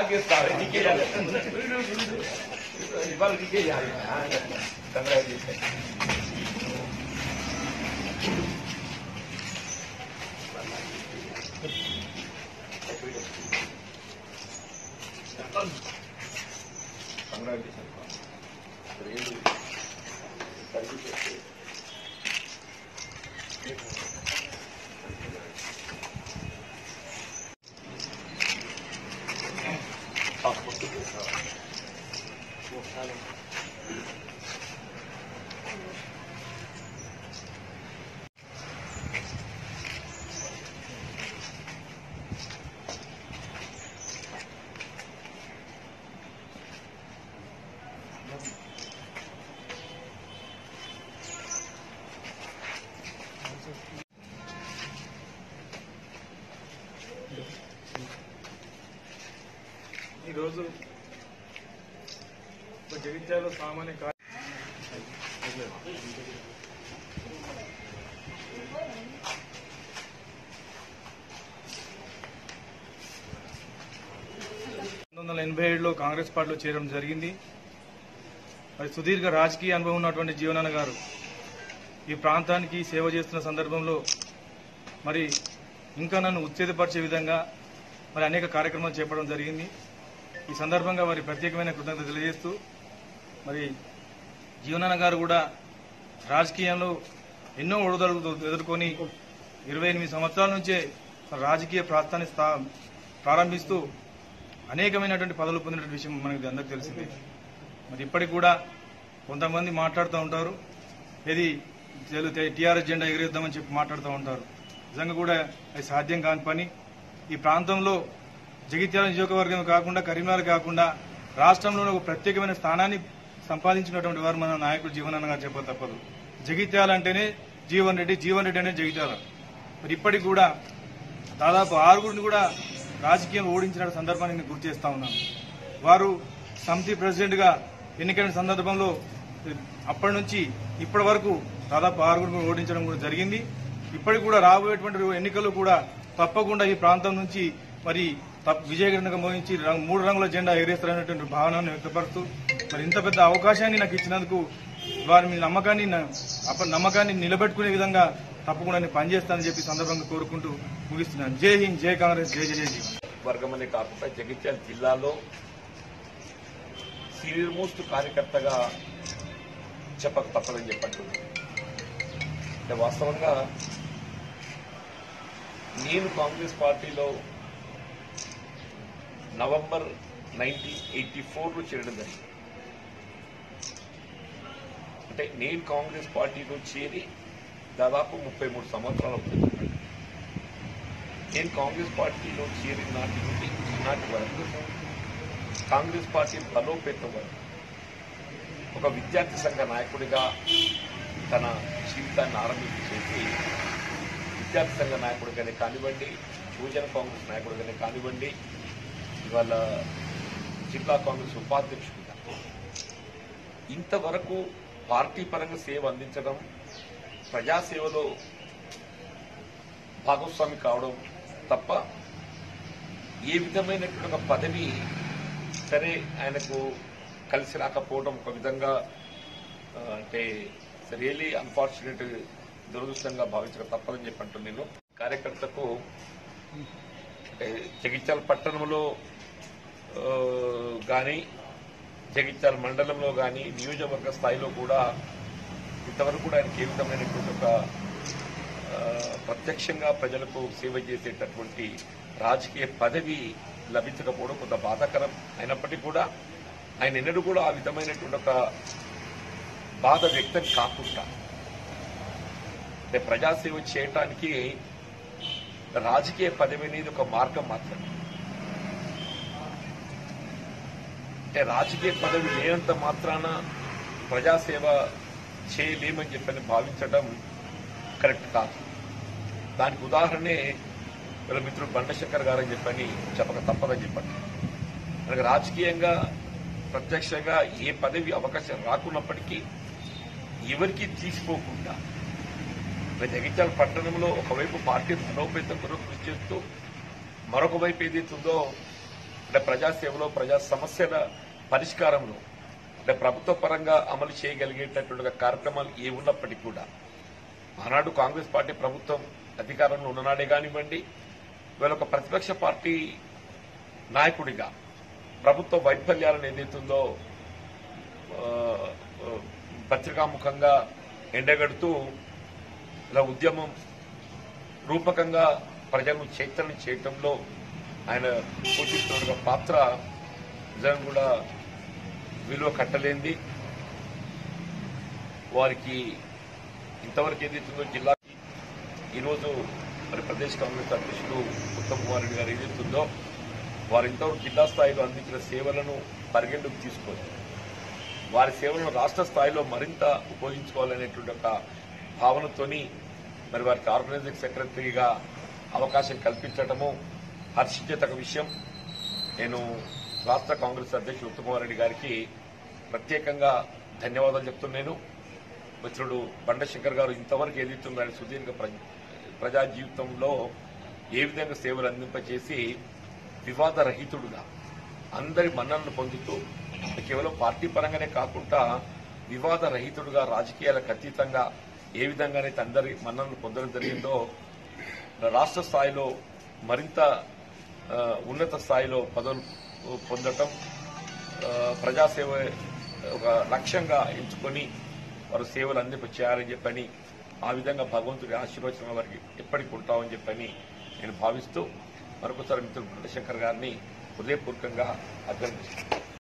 లాగేస్తారు నీకే చేయాలి. ఇవాళ నీకే చేయాలి కంగ్రాచులేషన్ కంగ్రాచులేషన్ రేలు సర్వీస్ ఈరోజు జగిత్యాల సామాన్య కార్య పంతొమ్మిది వందల ఎనభై ఏడులో కాంగ్రెస్ పార్టీలో చేరడం జరిగింది మరి సుదీర్ఘ రాజకీయ అనుభవం ఉన్నటువంటి జీవనాన్న గారు ఈ ప్రాంతానికి సేవ చేస్తున్న సందర్భంలో మరి ఇంకా నన్ను ఉత్తేజపరిచే విధంగా మరి అనేక కార్యక్రమాలు చేపట్టడం జరిగింది ఈ సందర్భంగా వారి ప్రత్యేకమైన కృతజ్ఞత తెలియజేస్తూ మరి జీవనాన్న గారు కూడా రాజకీయంలో ఎన్నో ఒడుదడులు ఎదుర్కొని ఇరవై ఎనిమిది సంవత్సరాల నుంచే రాజకీయ ప్రాంతాన్ని స్థా ప్రారంభిస్తూ అనేకమైనటువంటి పదవులు పొందినటువంటి విషయం మనకి అందరికీ తెలిసిందే మరి ఇప్పటికి కూడా కొంతమంది మాట్లాడుతూ ఉంటారు ఇది టీఆర్ఎస్ జెండా ఎగిరేద్దామని చెప్పి మాట్లాడుతూ ఉంటారు నిజంగా కూడా అది సాధ్యం కాని పని ఈ ప్రాంతంలో జగిత్యాల నియోజకవర్గం కాకుండా కరీంనగర్ కాకుండా రాష్ట్రంలో ఒక ప్రత్యేకమైన స్థానాన్ని సంపాదించినటువంటి వారు మన నాయకుడు జీవనన్న గారు చెప్ప తప్పదు జగిత్యాల అంటేనే జీవన్ రెడ్డి జీవన్ రెడ్డి అంటే జగిత్యాల మరి ఇప్పటికి కూడా దాదాపు ఆరుగురిని కూడా రాజకీయంలో ఓడించిన సందర్భాన్ని నేను గుర్తు చేస్తా ఉన్నాను వారు సమితి ప్రెసిడెంట్ గా ఎన్నికైన సందర్భంలో అప్పటి నుంచి ఇప్పటి వరకు దాదాపు ఆరుగురిని ఓడించడం కూడా జరిగింది ఇప్పటికి కూడా రాబోయేటువంటి ఎన్నికలు కూడా తప్పకుండా ఈ ప్రాంతం నుంచి మరి తప్ప- విజయగరంగా మోహించి రంగు- మూడు రంగుల జెండా ఎగరేస్తారనేటువంటి భావనను వ్యక్తపరుస్తూ మరి ఇంత పెద్ద అవకాశాన్ని నాకు ఇచ్చినందుకు వారి మీ నమ్మకాన్ని నా- అప్ప నమ్మకాన్ని నిలబెట్టుకునే విధంగా తప్పకుండా నేను పనిచేస్తానని చెప్పి ఈ సందర్భంగా కోరుకుంటూ ముగిస్తున్నాను జై హింద్ జై కాంగ్రెస్ జై జై జై జీవన్ వర్గమనే కాకుండా జగిత్యాల జిల్లాలో సీనియర్ మోస్ట్ కార్యకర్తగా చెప్పక తప్పదని చెప్పండి అంటే వాస్తవంగా నేను కాంగ్రెస్ పార్టీలో నవంబర్ నైన్టీన్ ఎయిటీ ఫోర్లో చేరడం జరిగింది అంటే నేను కాంగ్రెస్ పార్టీలో చేరి దాదాపు ముప్పై మూడు సంవత్సరాలు అవుతుంది నేను కాంగ్రెస్ పార్టీలో చేరిన నాటి నుండి ఈనాటి వరకు కాంగ్రెస్ పార్టీ బలోపేతం వరకు ఒక విద్యార్థి సంఘ నాయకుడిగా తన జీవితాన్ని ఆరంభించి చేసి విద్యార్థి సంఘ నాయకుడిగానే కానివ్వండి యువజన కాంగ్రెస్ నాయకుడిగానే కానివ్వండి ఇవాళ జిల్లా కాంగ్రెస్ ఉపాధ్యక్షుడిగా ఇంతవరకు పార్టీ పరంగా సేవ అందించడం ప్రజాసేవలో భాగస్వామి కావడం తప్ప ఏ విధమైనటువంటి ఒక పదవి సరే ఆయనకు కలిసి రాకపోవడం ఒక విధంగా ఆ, అంటే రియలీ అన్ఫార్చునేట్ దురదృష్టంగా భావించక తప్పదని చెప్పి అంటున్నాను నేను కార్యకర్తకు అంటే జగిత్యాల పట్టణంలో కానీ జగిత్యాల మండలంలో కానీ నియోజకవర్గ స్థాయిలో కూడా ఇంతవరకు కూడా ఆయనకి ఏ విధమైనటువంటి ఒక ఆ, ప్రత్యక్షంగా ప్రజలకు సేవ చేసేటటువంటి రాజకీయ పదవి లభించకపోవడం కొంత బాధాకరం అయినప్పటికీ కూడా ఆయన ఎన్నడూ కూడా ఆ విధమైనటువంటి ఒక బాధ వ్యక్తం కాకుండా అంటే ప్రజాసేవ చేయటానికి రాజకీయ పదవి అనేది ఒక మార్గం మాత్రమే అంటే రాజకీయ పదవి లేనంత మాత్రాన ప్రజాసేవ చేయలేమని చెప్పని భావించడం కరెక్ట్ కాదు దానికి ఉదాహరణే వీళ్ళ మిత్రుడు బండశంకర్ గారు అని చెప్పని చెప్పక తప్పదని చెప్పండి మనకు రాజకీయంగా ప్రత్యక్షంగా ఏ పదవి అవకాశం రాకున్నప్పటికీ ఎవరికి తీసిపోకుండా మరి జగిత్యాల పట్టణంలో ఒకవైపు పార్టీ బలోపేతం కొరకు కృషి చేస్తూ మరొక వైపు ఏదైతుందో అంటే ప్రజాసేవలో ప్రజా సమస్యల పరిష్కారంలో అంటే ప్రభుత్వ పరంగా అమలు చేయగలిగేటటువంటి కార్యక్రమాలు ఏ ఉన్నప్పటికీ కూడా ఆనాడు కాంగ్రెస్ పార్టీ ప్రభుత్వం అధికారంలో ఉన్ననాడే కానివ్వండి ఇవాళ ఒక ప్రతిపక్ష పార్టీ నాయకుడిగా ప్రభుత్వ వైఫల్యాలను ఏదైతుందో ఆ, ఆ, పత్రికాముఖంగా ఎండగడుతూ ఇలా ఉద్యమం రూపకంగా ప్రజలను చైతన్యం చేయటంలో ఆయన పోషిస్తున్న పాత్ర నిజంగా కూడా విలువ కట్టలేంది వారికి ఇంతవరకు ఏదైతుందో జిల్లాకి ఈరోజు మరి ప్రదేశ్ కాంగ్రెస్ అధ్యక్షుడు ఉత్తమ్ కుమార్ రెడ్డి గారు ఏదైతుందో వారు ఇంతవరకు జిల్లా స్థాయిలో అందించిన సేవలను పరిగణలోకి తీసుకొని వారి సేవలను రాష్ట్ర స్థాయిలో మరింత ఉపయోగించుకోవాలనేటువంటి ఒక భావనతోని మరి వారికి ఆర్గనైజింగ్ సెక్రటరీగా అవకాశం కల్పించడము హర్షించేతక విషయం నేను రాష్ట్ర కాంగ్రెస్ అధ్యక్షుడు ఉత్తమ్ కుమార్ రెడ్డి గారికి ప్రత్యేకంగా ధన్యవాదాలు చెప్తున్నాను మిత్రుడు బండశంకర్ గారు ఇంతవరకు ఏదైతుందో ఆయన సుదీర్ఘ ప్ర- ప్రజా జీవితంలో ఏ విధంగా సేవలు అందింపచేసి వివాదరహితుడుగా అందరి మన్ననలు పొందుతూ కేవలం పార్టీ పరంగానే కాకుండా వివాద రహితుడుగా రాజకీయాలకు అతీతంగా ఏ విధంగానైతే అందరి మన్ననలు పొందడం జరిగిందో రాష్ట్ర స్థాయిలో మరింత ఆ, ఉన్నత స్థాయిలో పదవులు పొందటం ఆ, ప్రజాసేవ ఒక లక్ష్యంగా ఎంచుకొని వారు సేవలు అందింప చేయాలని చెప్పని ఆ విధంగా భగవంతుడి ఆశీర్వచనం వారికి ఎప్పటికి ఉంటామని చెప్పని నేను భావిస్తూ మరొకసారి మిత్రుడు శంకర్ గారిని హృదయపూర్వకంగా అభ్యర్థిస్తున్నాను